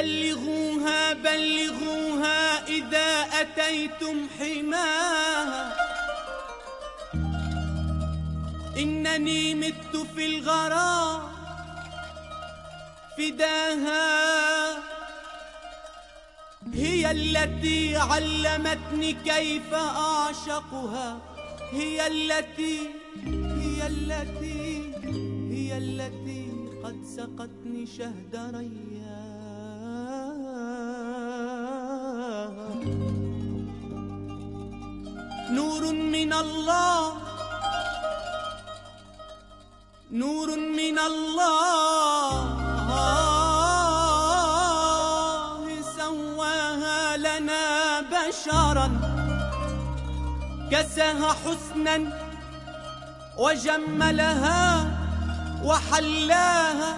بلغوها بلغوها إذا أتيتم حماها إنني مت في الغرام فداها هي التي علمتني كيف أعشقها هي التي هي التي هي التي قد سقتني شهد رياها نور من الله نور من الله سواها لنا بشرا كساها حسنا وجملها وحلاها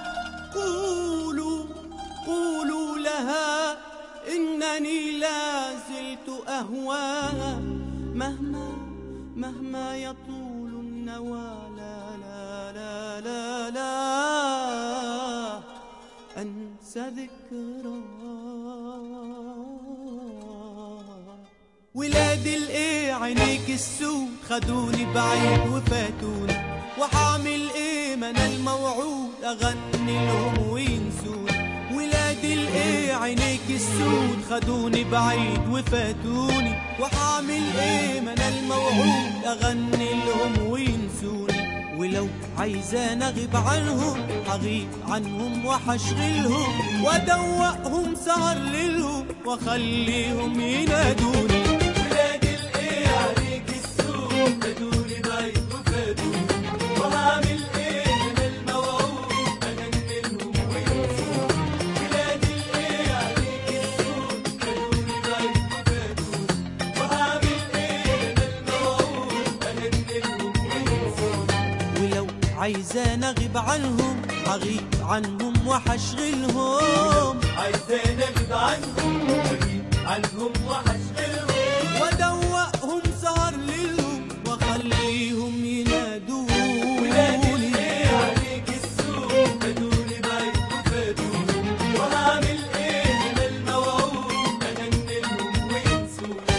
قولوا قولوا لها إنني لا زلت أهواها مهما مهما يطول النوى لا لا لا لا لا أنسى ذكرى ولاد الايه عينيك السود خدوني بعيد وفاتوني وحعمل ايه ما انا الموعود اغني لهم وينسوني ولاد الايه عينيك السود خدوني بعيد وفاتوني وحعمل ايه ما انا الموعود اغني لهم وينسوني ولو عايزان اغيب عنهم هغيب عنهم وحشغلهم وادوقهم سهر ليلهم واخليهم ينادوني ولاد الايه عليك السوق خدوني بعيد وفاتوني وهعمل ايه من الموعود اغني لهم وينسوني ولاد الايه عليك السوق خدوني بعيد وفاتوني وهعمل ايه من الموعود اغني لهم وينسوني ولو عايزان اغيب عنهم هغيب عنهم وحشغلهم عايزين ابعد عنهم واجيب عنهم وحشغلهم وادوقهم سهر ليلهم واخليهم ينادوني ولاد الايه عليك السوق خدوني بعيد وفاتوني وهعمل ايه من الموعود اغني لهم وينسوني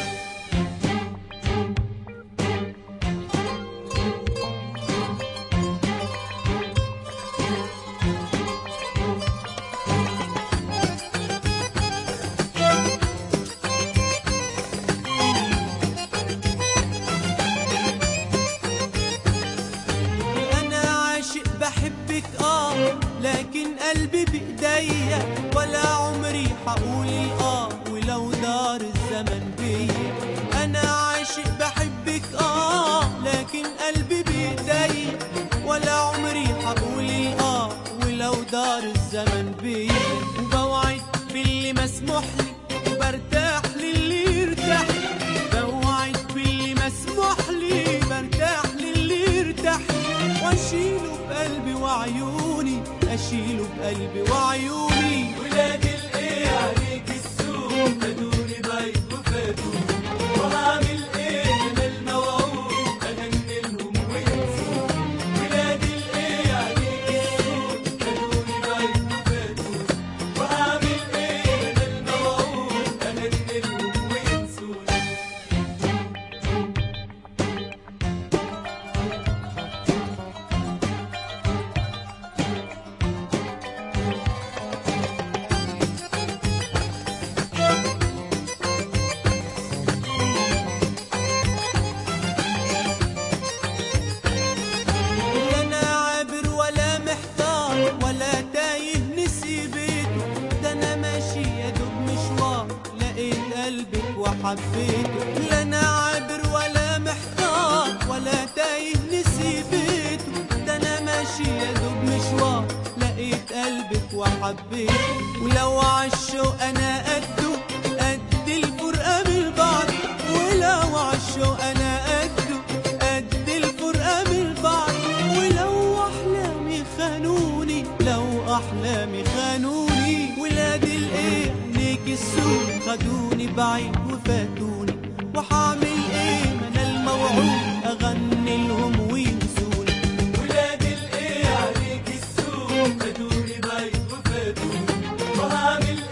انا عاشق بحبك اه لكن قلبي بايديا ولا عمري حقول الاه ولو دار الزمن بيا انا عاشق بحبك اه لكن قلبي بايديا ولا عمري حقول الاه ولو دار الزمن بيا وبوعد باللي مسموح لي وبرتاح للي يرتاح لي بوعد باللي مسموح لي برتاح للي يرتاح لي واشيله بقلبي وعيوني اشيله بقلبي وعيوني ولاد الايه عليك السوق خدوني بعيد وفاتوني وهعمل ايه من الموعود اغني لهم وينسوني ولاد الايه عليك السوق خدوني بعيد وفاتوني وهعمل ايه من الموعود اغني لهم وينسوني لا انا عابر ولا محتار ولا تايه نسي بيته ده انا ماشي يا دوب مشوار لقيت قلبك وحبيته لا انا عابر ولا محتار ولا تايه نسي بيته ده انا ماشي يا دوب مشوار لقيت قلبك وحبيته ولو عالشوق انا قده قد الفرقه من بعض ولو عالشوق انا قده قد الفرقه من بعض ولو احلامي خانوني لو احلامي خانوني ولاد الايه عينيك السود خدوني بعيد وفاتوني وحعمل ايه ما انا الموعود اغني لهم وينسوني ولاد الايه عليك السوق خدوني بعيد وفاتوني وهعمل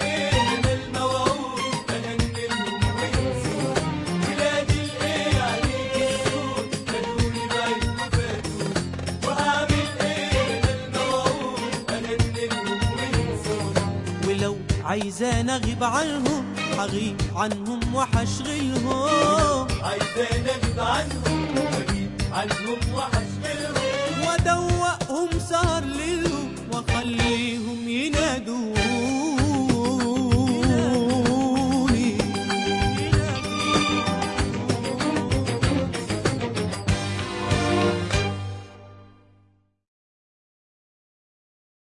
عايزان اغيب عنهم هغيب عنهم وحشغلهم عايزين اجيب عنهم اجيب عنهم وحشغلهم وادوقهم سهر ليلهم واخليهم